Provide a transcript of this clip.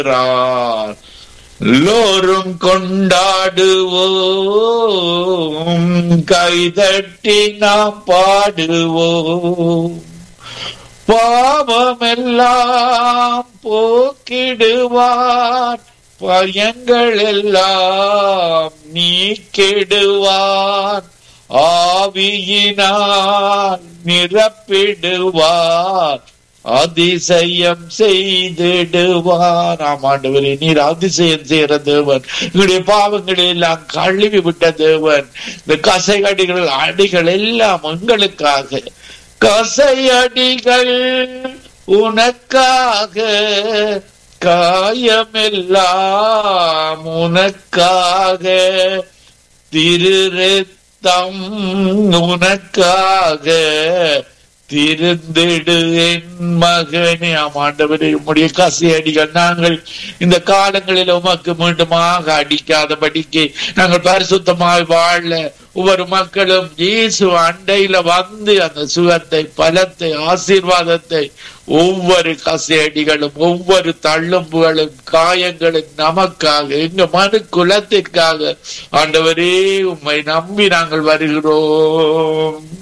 இருக்கிறார் எல்லோரும் கொண்டாடுவோம் கைதட்டி நாம் பாடுவோம் பாவமெல்லாம் போக்கிடுவார் பயங்கள் எல்லாம் நீக்கிடுவார் ஆவியினால் நிரப்பிடுவார் அதிசயம் செய்திடுவார் ஆம் ஆண்டவரே நீர் அதிசயம் செய்கிற தேவன் எங்களுடைய பாவங்களை எல்லாம் கழுவி விட்ட தேவன் இந்த கசையடிகள் அடிகள் எல்லாம் எங்களுக்காக கசையடிகள் உனக்காக காயமெல்லாம் உனக்காக திருரத்தம் உனக்காக திருந்திடு என் மகனே ஆமாண்டவரே உம்முடைய கசையடிகள் நாங்கள் இந்த காலங்களில் உமக்கு மீண்டுமாக அடிக்காதபடிக்கு நாங்கள் பரிசுத்தமாய் வாழ ஒவ்வொரு மக்களும் இயேசு அண்டையில வந்து அந்த சுகத்தை பலத்தை ஆசீர்வாதத்தை ஒவ்வொரு கசையடிகளும் ஒவ்வொரு தள்ளும்புகளும் காயங்களும் நமக்காக எங்க மனு குலத்திற்காக ஆண்டவரே உம்மை நம்பி நாங்கள் வருகிறோம்